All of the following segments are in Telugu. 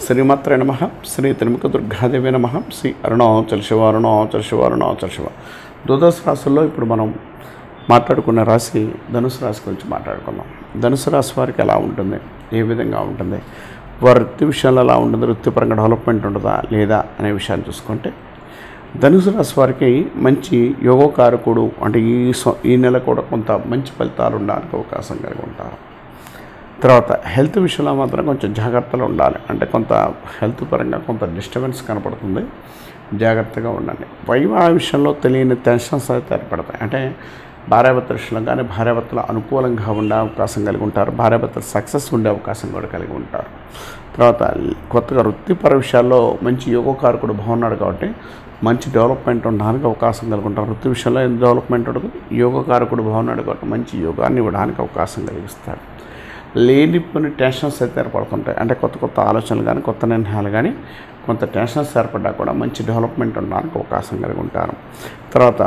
శ్రీమాత్రే నమ శ్రీ తిరుముఖ దుర్గాదేవి నమ శ్రీ అరుణాచల శివ అరుణాచల శివ అరుణాచల శివ ద్వాదశ రాశుల్లో ఇప్పుడు మనం మాట్లాడుకున్న రాశి ధనుసు రాశి గురించి మాట్లాడుకుందాం ధనుసు రాశి వారికి ఎలా ఉంటుంది ఏ విధంగా ఉంటుంది వారి వృత్తి విషయంలో ఎలా ఉంటుంది వృత్తిపరంగా డెవలప్మెంట్ ఉంటుందా లేదా అనే విషయాన్ని చూసుకుంటే ధనుసు రాశి వారికి మంచి యోగకారకుడు అంటే ఈ సొ- ఈ నెల కూడా కొంత మంచి ఫలితాలు ఉండడానికి అవకాశం కలిగి ఉంటారు తర్వాత హెల్త్ విషయంలో మాత్రం కొంచెం జాగ్రత్తలు ఉండాలి అంటే కొంత హెల్త్ పరంగా కొంత డిస్టర్బెన్స్ కనపడుతుంది జాగ్రత్తగా ఉండండి వైవాహ విషయంలో తెలియని టెన్షన్స్ అయితే ఏర్పడతాయి అంటే భార్యాభర్తల విషయంలో కానీ భార్యాభర్తలు అనుకూలంగా ఉండే అవకాశం కలిగి ఉంటారు భార్యాభర్తలు సక్సెస్ ఉండే అవకాశం కూడా కలిగి ఉంటారు తర్వాత కొత్తగా వృత్తిపర విషయాల్లో మంచి యోగకారకుడు బాగున్నాడు కాబట్టి మంచి డెవలప్మెంట్ ఉండడానికి అవకాశం కలిగి ఉంటారు వృత్తి విషయంలో ఎంత డెవలప్మెంట్ ఉండదు యోగకారకుడు బాగున్నాడు కాబట్టి మంచి యోగాన్ని ఇవ్వడానికి అవకాశం కలిగిస్తాడు లేనిపోయిన టెన్షన్స్ అయితే ఏర్పడుతుంటాయి అంటే కొత్త కొత్త ఆలోచనలు కానీ కొత్త నిర్ణయాలు కానీ కొంత టెన్షన్స్ ఏర్పడ్డా కూడా మంచి డెవలప్మెంట్ ఉండడానికి అవకాశం కలిగి ఉంటారు తర్వాత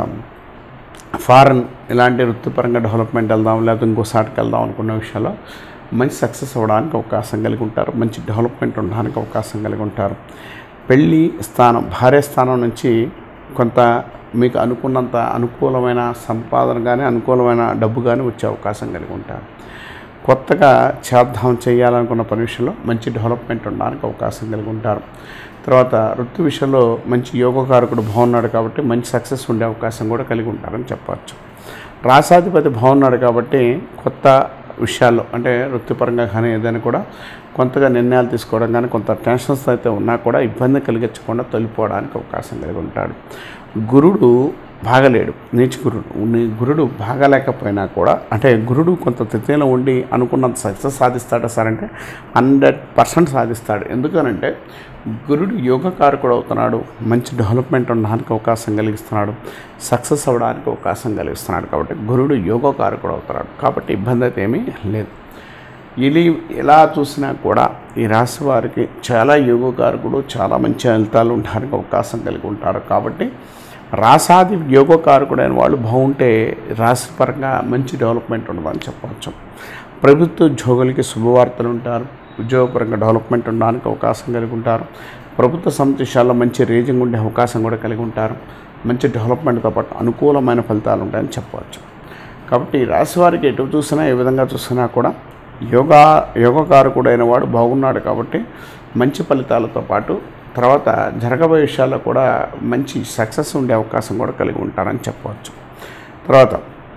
ఫారెన్ ఇలాంటి వృత్తిపరంగా డెవలప్మెంట్ వెళ్దాం లేకపోతే ఇంకో సాటికి వెళ్దాం అనుకున్న విషయాల్లో మంచి సక్సెస్ అవ్వడానికి అవకాశం కలిగి ఉంటారు మంచి డెవలప్మెంట్ ఉండడానికి అవకాశం కలిగి ఉంటారు పెళ్ళి స్థానం భార్య స్థానం నుంచి కొంత మీకు అనుకున్నంత అనుకూలమైన సంపాదన కానీ అనుకూలమైన డబ్బు కానీ వచ్చే అవకాశం కలిగి ఉంటారు కొత్తగా చేద్దాం చేయాలనుకున్న పని విషయంలో మంచి డెవలప్మెంట్ ఉండడానికి అవకాశం కలిగి ఉంటారు తర్వాత వృత్తి విషయంలో మంచి యోగకారకుడు బాగున్నాడు కాబట్టి మంచి సక్సెస్ ఉండే అవకాశం కూడా కలిగి ఉంటారని చెప్పవచ్చు రాసాధిపతి బాగున్నాడు కాబట్టి కొత్త విషయాల్లో అంటే వృత్తిపరంగా కానీ ఏదైనా కూడా కొంతగా నిర్ణయాలు తీసుకోవడం కానీ కొంత టెన్షన్స్ అయితే ఉన్నా కూడా ఇబ్బంది కలిగించకుండా తొలిపోవడానికి అవకాశం కలిగి ఉంటాడు గురుడు బాగలేడు నీచ గురుడు నీ గురుడు బాగలేకపోయినా కూడా అంటే గురుడు కొంత తృతీయలో ఉండి అనుకున్నంత సక్సెస్ సాధిస్తాడా సార్ అంటే హండ్రెడ్ పర్సెంట్ సాధిస్తాడు ఎందుకనంటే గురుడు యోగకారకుడు అవుతున్నాడు మంచి డెవలప్మెంట్ ఉండడానికి అవకాశం కలిగిస్తున్నాడు సక్సెస్ అవ్వడానికి అవకాశం కలిగిస్తున్నాడు కాబట్టి గురుడు యోగకారకుడు అవుతున్నాడు కాబట్టి ఇబ్బంది అయితే ఏమీ లేదు ఇది ఎలా చూసినా కూడా ఈ రాశి వారికి చాలా యోగకారకుడు చాలా మంచి ఫలితాలు ఉండడానికి అవకాశం కలిగి ఉంటారు కాబట్టి రాసాది యోగకారకుడైన వాళ్ళు బాగుంటే రాశి పరంగా మంచి డెవలప్మెంట్ ఉండదని చెప్పవచ్చు ప్రభుత్వ ఉద్యోగులకి శుభవార్తలు ఉంటారు ఉద్యోగపరంగా డెవలప్మెంట్ ఉండడానికి అవకాశం కలిగి ఉంటారు ప్రభుత్వ సంతోషాల్లో మంచి రేజింగ్ ఉండే అవకాశం కూడా కలిగి ఉంటారు మంచి డెవలప్మెంట్తో పాటు అనుకూలమైన ఫలితాలు ఉంటాయని చెప్పవచ్చు కాబట్టి ఈ రాశి వారికి ఎటు చూసినా ఏ విధంగా చూసినా కూడా యోగా యోగకారకుడైన వాడు బాగున్నాడు కాబట్టి మంచి ఫలితాలతో పాటు తర్వాత జరగబోయే విషయాల్లో కూడా మంచి సక్సెస్ ఉండే అవకాశం కూడా కలిగి ఉంటారని చెప్పవచ్చు తర్వాత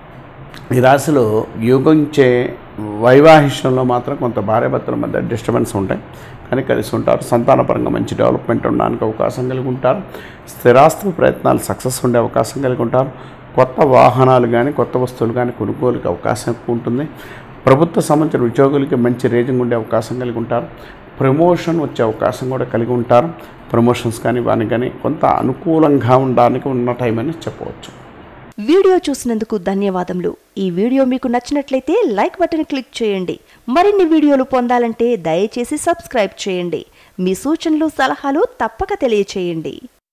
ఈ రాశిలో యోగించే వైవాహిషంలో మాత్రం కొంత భార్యాభర్తల మధ్య డిస్టర్బెన్స్ ఉంటాయి కానీ కలిసి ఉంటారు సంతానపరంగా మంచి డెవలప్మెంట్ ఉండడానికి అవకాశం కలిగి ఉంటారు స్థిరాస్తి ప్రయత్నాలు సక్సెస్ ఉండే అవకాశం కలిగి ఉంటారు కొత్త వాహనాలు కానీ కొత్త వస్తువులు కానీ కొనుగోలుకి అవకాశం ఎక్కువ ఉంటుంది ప్రభుత్వ సంబంధించిన ఉద్యోగులకి మంచి రేటింగ్ ఉండే అవకాశం కలిగి ఉంటారు ప్రమోషన్ వచ్చే అవకాశం కూడా కలిగి ఉంటారు ప్రమోషన్స్ కానీ వానికి కానీ కొంత అనుకూలంగా ఉండడానికి ఉన్న టైం అని చెప్పవచ్చు వీడియో చూసినందుకు ధన్యవాదములు ఈ వీడియో మీకు నచ్చినట్లయితే లైక్ బటన్ క్లిక్ చేయండి మరిన్ని వీడియోలు పొందాలంటే దయచేసి సబ్స్క్రైబ్ చేయండి మీ సూచనలు సలహాలు తప్పక తెలియచేయండి